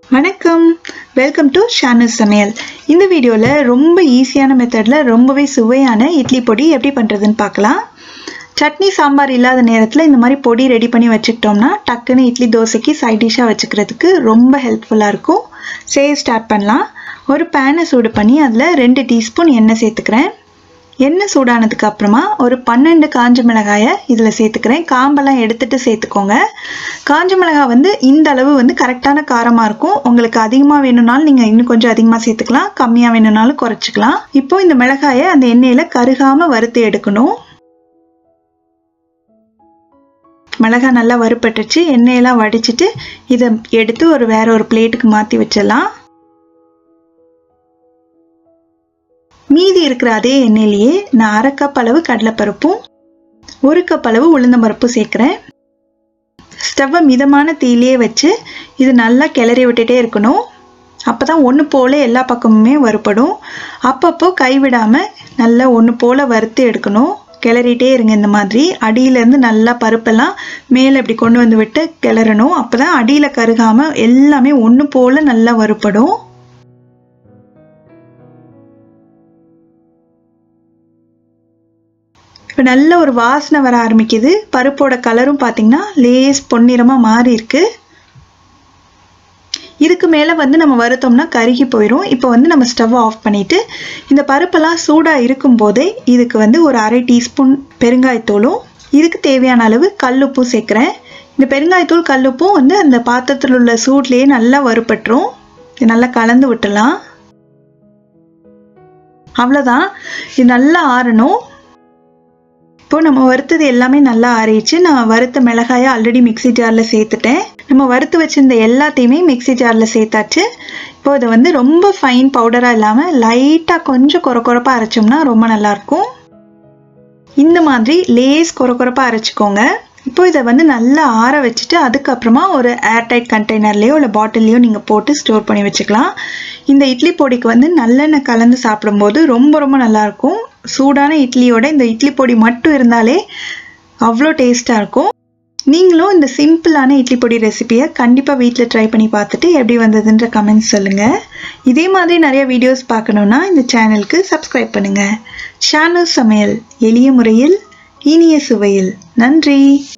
வணக்கம் welcome to Shanu சமையல் இந்த வீடியோவில் ரொம்ப ஈஸியான மெத்தடில் ரொம்பவே சுவையான இட்லி பொடி எப்படி பண்ணுறதுன்னு பார்க்கலாம் சட்னி சாம்பார் இல்லாத நேரத்தில் இந்த மாதிரி பொடி ரெடி பண்ணி வச்சுக்கிட்டோம்னா டக்குன்னு இட்லி தோசைக்கு சைட் டிஷ்ஷாக வச்சுக்கிறதுக்கு ரொம்ப ஹெல்ப்ஃபுல்லாக இருக்கும் செய்ய ஸ்டார்ட் பண்ணலாம் ஒரு பேனை சூடு பண்ணி அதில் ரெண்டு டீஸ்பூன் எண்ணெய் சேர்த்துக்கிறேன் எண்ணெய் சூடானதுக்கு அப்புறமா ஒரு பன்னெண்டு காஞ்ச மிளகாயை இதில் சேர்த்துக்கிறேன் காம்பெல்லாம் எடுத்துட்டு சேர்த்துக்கோங்க காஞ்ச மிளகாய் வந்து இந்த அளவு வந்து கரெக்டான காரமாக இருக்கும் உங்களுக்கு அதிகமாக வேணும்னாலும் நீங்கள் இன்னும் கொஞ்சம் அதிகமாக சேர்த்துக்கலாம் கம்மியாக வேணும்னாலும் குறைச்சிக்கலாம் இப்போ இந்த மிளகாயை அந்த எண்ணெயில் கருகாமல் வறுத்து எடுக்கணும் மிளகாய் நல்லா வறுப்பட்டுச்சு எண்ணெயெல்லாம் வடிச்சிட்டு இதை எடுத்து ஒரு வேற ஒரு பிளேட்டுக்கு மாற்றி வச்சிடலாம் மீதி இருக்கிற அதே எண்ணெயிலேயே நான் அரை கப் அளவு கடலைப்பருப்பும் ஒரு கப் அளவு உளுந்தம்பருப்பும் சேர்க்குறேன் ஸ்டவ்வை மிதமான தீயிலே வச்சு இது நல்லா கிளறி விட்டுட்டே இருக்கணும் அப்போ தான் ஒன்று போல் எல்லா பக்கமுமே வறுப்படும் அப்பப்போ கைவிடாமல் நல்லா ஒன்று போல் வறுத்து எடுக்கணும் கிளறிட்டே இருங்க இந்த மாதிரி அடியிலேருந்து நல்லா பருப்பெல்லாம் மேலே இப்படி கொண்டு வந்து விட்டு கிளறணும் அப்போ தான் அடியில் கருகாமல் எல்லாமே ஒன்று போல் நல்லா வறுப்படும் இப்போ நல்ல ஒரு வாசனை வர ஆரம்பிக்குது பருப்போட கலரும் பார்த்தீங்கன்னா லேஸ் பொன்னிறமாக மாறி இருக்கு இதுக்கு மேலே வந்து நம்ம வறுத்தோம்னா கருகி போயிடும் இப்போ வந்து நம்ம ஸ்டவ் ஆஃப் பண்ணிவிட்டு இந்த பருப்பெல்லாம் சூடாக இருக்கும் போதே இதுக்கு வந்து ஒரு அரை டீஸ்பூன் பெருங்காயத்தூளும் இதுக்கு தேவையான அளவு கல்லுப்பும் சேர்க்குறேன் இந்த பெருங்காயத்தூள் கல்லுப்பும் வந்து அந்த பாத்திரத்தில் உள்ள சூட்லேயே நல்லா வறுப்பட்டுரும் இது நல்லா கலந்து விட்டுலாம் அவ்வளோதான் இது நல்லா ஆறணும் இப்போ நம்ம வறுத்தது எல்லாமே நல்லா ஆறிடுச்சு நான் வறுத்த மிளகாயை ஆல்ரெடி மிக்சி ஜாரில் சேர்த்துட்டேன் நம்ம வறுத்து வச்சிருந்த எல்லாத்தையுமே மிக்சி ஜாரில் சேர்த்தாச்சு இப்போ இதை வந்து ரொம்ப ஃபைன் பவுடராக இல்லாமல் லைட்டாக கொஞ்சம் குறை குறைப்பாக அரைச்சோம்னா ரொம்ப நல்லாயிருக்கும் இந்த மாதிரி லேஸ் குறை குறைப்பாக அரைச்சிக்கோங்க இப்போ இதை வந்து நல்லா ஆற வச்சுட்டு அதுக்கப்புறமா ஒரு ஏர்டைட் கண்டெய்னர்லேயோ இல்லை பாட்டில்லையோ நீங்கள் போட்டு ஸ்டோர் பண்ணி வச்சுக்கலாம் இந்த இட்லி பொடிக்கு வந்து நல்லெண்ணெய் கலந்து சாப்பிடும்போது ரொம்ப ரொம்ப நல்லாயிருக்கும் சூடான இட்லியோட இந்த இட்லி பொடி மட்டும் இருந்தாலே அவ்வளோ டேஸ்ட்டாக இருக்கும் நீங்களும் இந்த சிம்பிளான இட்லி பொடி ரெசிபியை கண்டிப்பாக வீட்டில் ட்ரை பண்ணி பார்த்துட்டு எப்படி வந்ததுன்ற கமெண்ட்ஸ் சொல்லுங்கள் இதே மாதிரி நிறைய வீடியோஸ் பார்க்கணுன்னா இந்த சேனலுக்கு சப்ஸ்கிரைப் பண்ணுங்கள் ஷானு சமையல் எளிய முறையில் இனிய சுவையில் நன்றி